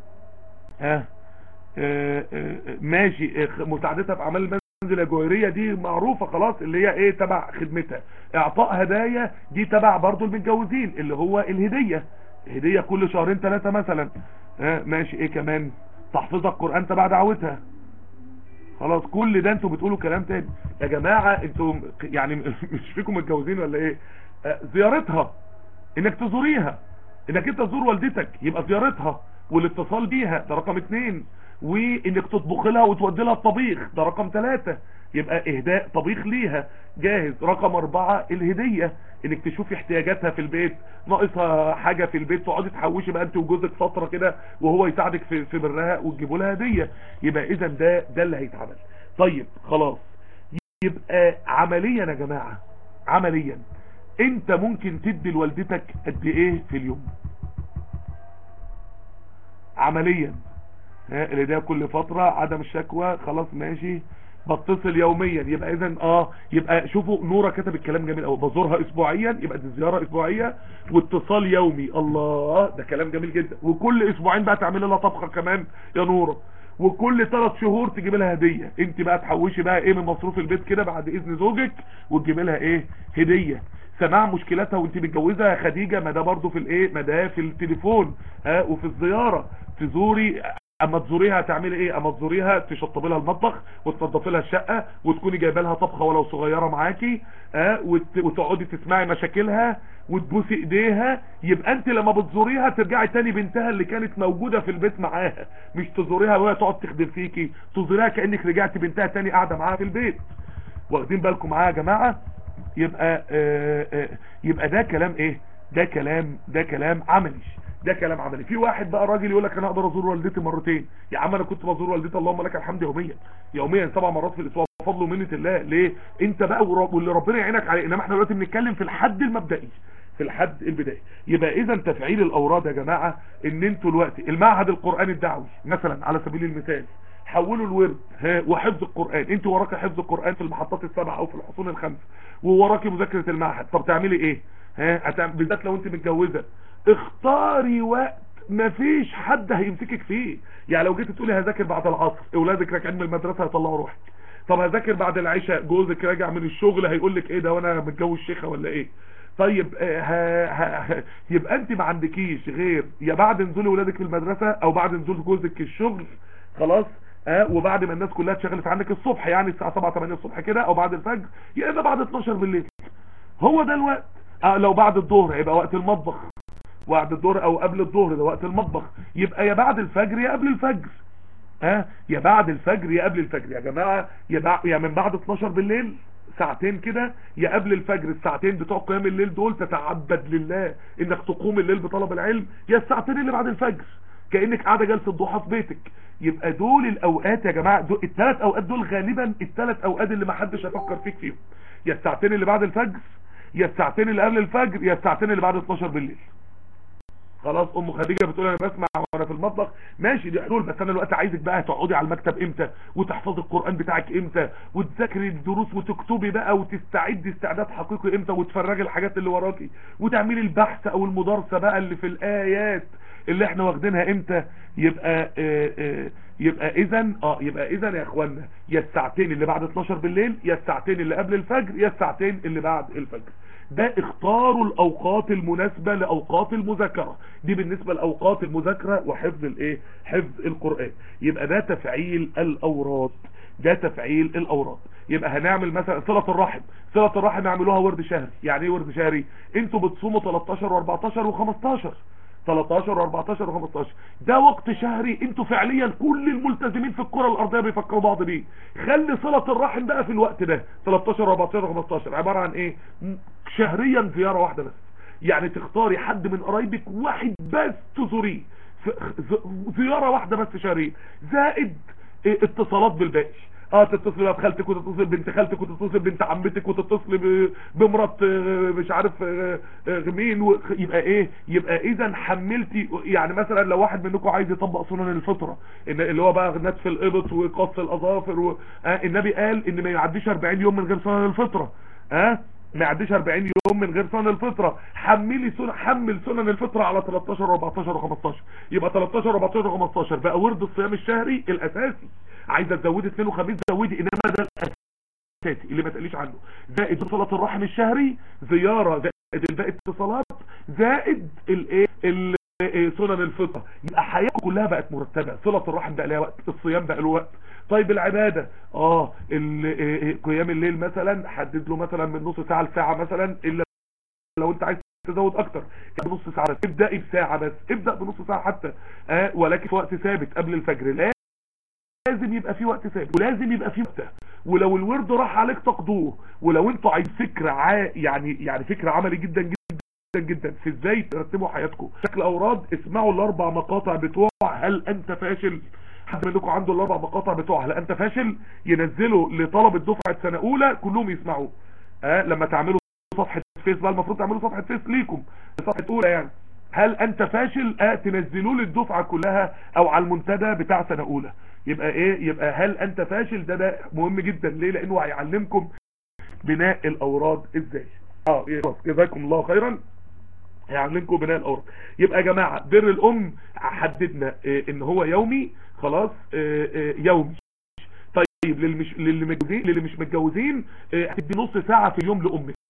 ها آه آه ماشي آه مساعدتها في اعمال المنزل الجوهريه دي معروفه خلاص اللي هي ايه تبع خدمتها اعطاء هدايا دي تبع برضو المتجوزين اللي هو الهديه هديه كل شهرين ثلاثه مثلا ها ماشي ايه كمان تحفيظ القران تبع دعوتها خلاص كل ده انتوا بتقولوا كلام تاني يا جماعة انتوا يعني مش فيكم متجوزين ولا ايه آه زيارتها انك تزوريها انك انت تزور والدتك يبقى زيارتها والاتصال بيها ده رقم اتنين وانك تطبخ لها وتودي لها الطبيخ ده رقم ثلاثة يبقى اهداء طبيخ ليها جاهز رقم اربعة الهدية انك تشوفي احتياجاتها في البيت ناقصها حاجة في البيت تقعدي تحوشي بقى انت وجوزك فترة كده وهو يساعدك في, في برها وتجيبوا لها هدية يبقى اذا ده ده اللي هيتعمل طيب خلاص يبقى عمليا يا جماعة عمليا انت ممكن تدي لوالدتك قد ايه في اليوم عمليا الهداية كل فترة عدم الشكوى خلاص ماشي بتصل يوميا يبقى اذا اه يبقى شوفوا نورة كتب الكلام جميل قوي بزورها اسبوعيا يبقى دي زيارة اسبوعية واتصال يومي الله ده كلام جميل جدا وكل اسبوعين بقى تعمل لها طبخة كمان يا نورة وكل ثلاث شهور تجيب لها هدية انت بقى تحوشي بقى ايه من مصروف البيت كده بعد اذن زوجك وتجيب لها ايه هدية سماع مشكلاتها وانت متجوزه يا خديجه ما ده برضه في الايه ما ده في التليفون ها وفي الزياره تزوري اما تزوريها هتعملي ايه اما تزوريها تشطبي لها المطبخ وتنضفي لها الشقه وتكوني جايبه لها طبخه ولو صغيره معاكي اه وت... وتقعدي تسمعي مشاكلها وتبوسي ايديها يبقى انت لما بتزوريها ترجعي تاني بنتها اللي كانت موجوده في البيت معاها مش تزوريها وهي تقعد تخدم فيكي تزوريها كانك رجعتي بنتها تاني قاعده معاها في البيت واخدين بالكم معايا يا جماعه يبقى اه اه يبقى ده كلام ايه ده كلام ده كلام عملي ده كلام عملي في واحد بقى راجل يقول لك انا اقدر ازور والدتي مرتين يا عم انا كنت بزور والدتي اللهم لك الحمد يوميا يوميا سبع مرات في الاسبوع بفضل ومنه الله ليه انت بقى واللي ربنا يعينك عليه انما احنا دلوقتي بنتكلم في الحد المبدئي في الحد البدائي يبقى اذا تفعيل الاوراد يا جماعه ان انتوا دلوقتي المعهد القراني الدعوي مثلا على سبيل المثال حولوا الورد ها وحفظ القرآن انت وراك حفظ القرآن في المحطات السبعة او في الحصون الخمسة ووراكي مذاكرة المعهد طب تعملي ايه ها هتعمل بالذات لو انت متجوزة اختاري وقت مفيش حد هيمسكك فيه يعني لو جيت تقولي هذاكر بعد العصر اولادك راجعين من المدرسة هيطلعوا روحك طب هذاكر بعد العشاء جوزك راجع من الشغل هيقول لك ايه ده وانا متجوز شيخه ولا ايه طيب ها ها يبقى انت ما عندكيش غير يا بعد نزول ولادك في المدرسة او بعد نزول جوزك الشغل خلاص اه وبعد ما الناس كلها اتشغلت عنك الصبح يعني الساعه 7 8 الصبح كده او بعد الفجر يا اما بعد 12 بالليل هو ده الوقت اه لو بعد الظهر هيبقى وقت المطبخ بعد الظهر او قبل الظهر ده وقت المطبخ يبقى يا بعد الفجر يا قبل الفجر ها آه يا بعد الفجر يا قبل الفجر يا جماعه يا, بع... يا من بعد 12 بالليل ساعتين كده يا قبل الفجر الساعتين بتوع قيام الليل دول تتعبد لله انك تقوم الليل بطلب العلم يا الساعتين اللي بعد الفجر كانك قاعده جلسه ضحى في بيتك يبقى دول الاوقات يا جماعه دول الثلاث اوقات دول غالبا الثلاث اوقات اللي ما حدش هيفكر فيك فيهم يا الساعتين اللي بعد الفجر يا الساعتين اللي قبل الفجر يا الساعتين اللي بعد 12 بالليل خلاص ام خديجه بتقول انا بسمع وانا في المطبخ ماشي دي حلول بس انا الوقت عايزك بقى تقعدي على المكتب امتى وتحفظي القران بتاعك امتى وتذاكري الدروس وتكتبي بقى وتستعدي استعداد حقيقي امتى وتفرجي الحاجات اللي وراكي وتعملي البحث او المدارسه بقى اللي في الايات اللي احنا واخدينها امتى يبقى اه اه يبقى اذا اه يبقى اذا يا اخوانا يا الساعتين اللي بعد 12 بالليل يا الساعتين اللي قبل الفجر يا الساعتين اللي بعد الفجر ده اختاروا الاوقات المناسبة لاوقات المذاكرة دي بالنسبة لاوقات المذاكرة وحفظ الايه حفظ القرآن يبقى ده تفعيل الاوراد ده تفعيل الاوراد يبقى هنعمل مثلا صلة الرحم صلة الرحم يعملوها ورد شهري يعني ايه ورد شهري انتوا بتصوموا 13 و14 و15 13 و14 و15 ده وقت شهري انتوا فعليا كل الملتزمين في الكرة الارضية بيفكروا بعض بيه خلي صلة الرحم بقى في الوقت ده 13 و14 و15 عبارة عن ايه شهريا زيارة واحدة بس يعني تختاري حد من قرايبك واحد بس تزوريه زيارة واحدة بس شهريا زائد اتصالات بالباقي اه تتصل بقى بخالتك وتتصل بنت خالتك وتتصل بنت عمتك وتتصل بمرات مش عارف مين و... يبقى ايه يبقى اذا حملتي يعني مثلا لو واحد منكم عايز يطبق سنن الفطره إن اللي هو بقى نتف الابط وقص الاظافر و... آه النبي قال ان ما يعديش 40 يوم من غير سنن الفطره اه ما يعديش 40 يوم من غير سنن الفطره حملي سنن حمل سنن الفطره على 13 و14 و15 يبقى 13 و14 و15 بقى ورد الصيام الشهري الاساسي عايزه تزودي اثنين وخميس زودي انما ده الاساسي اللي ما تقليش عنه زائد صلاه الرحم الشهري زياره زائد الباقي اتصالات زائد الايه سنن الفطره يبقى حياتكم كلها بقت مرتبه صله الرحم بقى لها وقت الصيام بقى له وقت طيب العباده اه قيام الليل مثلا حدد له مثلا من نص ساعه لساعه مثلا الا لو انت عايز تزود اكتر بنص ساعه بس ابدأي بساعه بس ابدا بنص ساعه حتى آه ولكن في وقت ثابت قبل الفجر لا لازم يبقى في وقت ثابت ولازم يبقى في وقت ولو الورد راح عليك تقدوه ولو انتوا عايزين فكره ع... يعني يعني فكره عملي جدا جدا جدا في ازاي ترتبوا حياتكم شكل اوراد اسمعوا الاربع مقاطع بتوع هل انت فاشل حد منكم عنده الاربع مقاطع بتوع هل انت فاشل ينزلوا لطلبه دفعه سنه اولى كلهم يسمعوه آه لما تعملوا صفحه فيس بقى المفروض تعملوا صفحه فيس ليكم صفحه اولى يعني هل انت فاشل اه تنزلوه للدفعه كلها او على المنتدى بتاع سنه اولى يبقى ايه يبقى هل انت فاشل ده ده مهم جدا ليه لانه هيعلمكم بناء الاوراد ازاي اه جزاكم الله خيرا هيعلمكم بناء الاوراد يبقى يا جماعه بر الام حددنا إيه ان هو يومي خلاص إيه إيه يومي طيب للي مش للي متجوزين للي مش متجوزين هتدي نص ساعه في اليوم لامك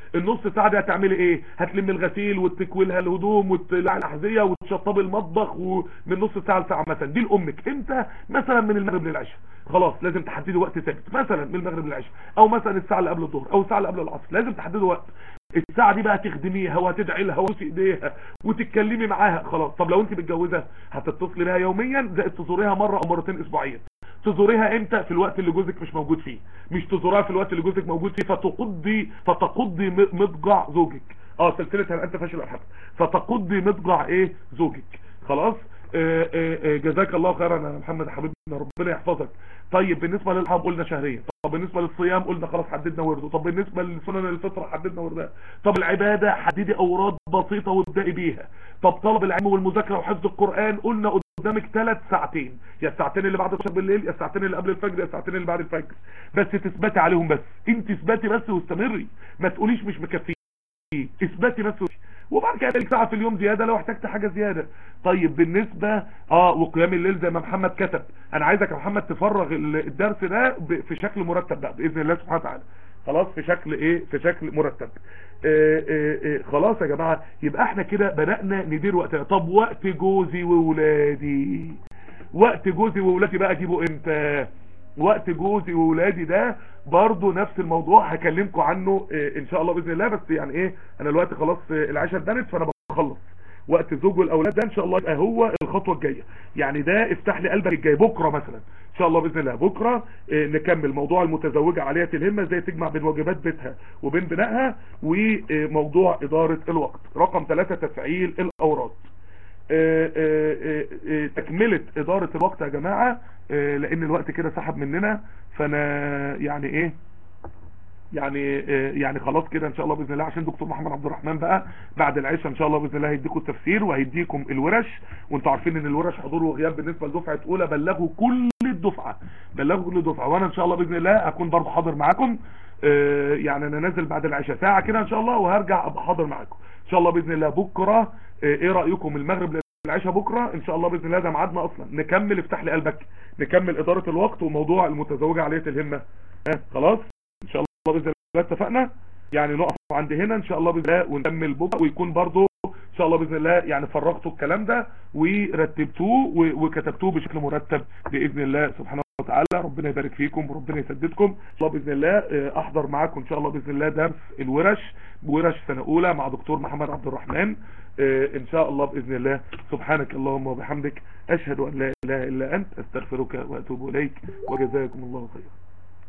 النص ساعه دي هتعملي ايه هتلم الغسيل وتكوي لها الهدوم وتقلع الاحذيه وتشطبي المطبخ ومن نص ساعه لساعه مثلا دي لامك امتى مثلا من المغرب للعشاء خلاص لازم تحددي وقت ثابت مثلا من المغرب للعشاء او مثلا الساعه اللي قبل الظهر او الساعه اللي قبل العصر لازم تحددي وقت الساعة دي بقى تخدميها وهتدعي لها وتبوسي ايديها وتتكلمي معاها خلاص طب لو انت متجوزة هتتصلي بها يوميا زائد تزوريها مرة او مرتين اسبوعيا تزوريها امتى في الوقت اللي جوزك مش موجود فيه مش تزورها في الوقت اللي جوزك موجود فيه فتقضي فتقضي م- مضجع زوجك اه سلسلة هل انت فاشل الحب فتقضي مضجع ايه زوجك خلاص آه، آه، آه، جزاك الله خيرا يا محمد حبيبنا ربنا يحفظك طيب بالنسبة للحرام قلنا شهريا طب بالنسبة للصيام قلنا خلاص حددنا ورده طب بالنسبة لسنن الفطرة حددنا وردها طب العبادة حددي اوراد بسيطة وابدأي بيها طب طلب العلم والمذاكرة وحفظ القرآن قلنا قدامك ثلاث ساعتين يا الساعتين اللي بعد الفجر بالليل يا الساعتين اللي قبل الفجر يا الساعتين اللي بعد الفجر بس تثبتي عليهم بس انت اثبتي بس واستمري ما تقوليش مش مكفي اثبتي بس وبعد كده لك ساعه في اليوم زياده لو احتجت حاجه زياده طيب بالنسبه اه وقيام الليل زي ما محمد كتب انا عايزك يا محمد تفرغ ال- الدرس ده ب- في شكل مرتب بقى باذن الله سبحانه وتعالى خلاص في شكل ايه في شكل مرتب آه آه آه خلاص يا جماعه يبقى احنا كده بدانا ندير وقتنا طب وقت جوزي وولادي وقت جوزي وولادي بقى اجيبه امتى وقت جوزي وولادي ده برضو نفس الموضوع هكلمكم عنه آه، ان شاء الله باذن الله بس يعني ايه انا الوقت خلاص آه، العشاء اتدنت فانا بخلص وقت الزوج والاولاد ده ان شاء الله يبقى هو الخطوه الجايه يعني ده افتح لي قلبك الجاي بكره مثلا ان شاء الله باذن الله بكره آه، نكمل موضوع المتزوجه عاليه الهمه ازاي تجمع بين واجبات بيتها وبين بنائها وموضوع اداره الوقت رقم ثلاثة تفعيل الاوراد آه، آه، آه، آه، تكملة إدارة الوقت يا جماعة آه، لأن الوقت كده سحب مننا فأنا يعني إيه يعني آه، يعني خلاص كده ان شاء الله باذن الله عشان دكتور محمد عبد الرحمن بقى بعد العشاء ان شاء الله باذن الله هيديكم التفسير وهيديكم الورش وانتوا عارفين ان الورش حضور وغياب بالنسبه لدفعه اولى بلغوا كل الدفعه بلغوا كل الدفعه وانا ان شاء الله باذن الله اكون برضه حاضر معاكم آه، يعني انا نازل بعد العشاء ساعه كده ان شاء الله وهرجع ابقى حاضر معاكم ان شاء الله باذن الله بكره آه، ايه رايكم المغرب العشاء بكره ان شاء الله باذن الله ده ميعادنا اصلا نكمل افتح لي قلبك نكمل اداره الوقت وموضوع المتزوجه عاليه الهمه ها خلاص ان شاء الله باذن الله اتفقنا يعني نقف عند هنا ان شاء الله باذن الله ونكمل بكره ويكون برضو ان شاء الله باذن الله يعني فرغتوا الكلام ده ورتبتوه و- وكتبتوه بشكل مرتب باذن الله سبحانه وتعالى ربنا يبارك فيكم وربنا يسددكم ان شاء الله باذن الله آه، احضر معاكم ان شاء الله باذن الله درس الورش ورش سنه اولى مع دكتور محمد عبد الرحمن آه، ان شاء الله باذن الله سبحانك اللهم وبحمدك اشهد ان لا اله الا انت استغفرك واتوب اليك وجزاكم الله خيرا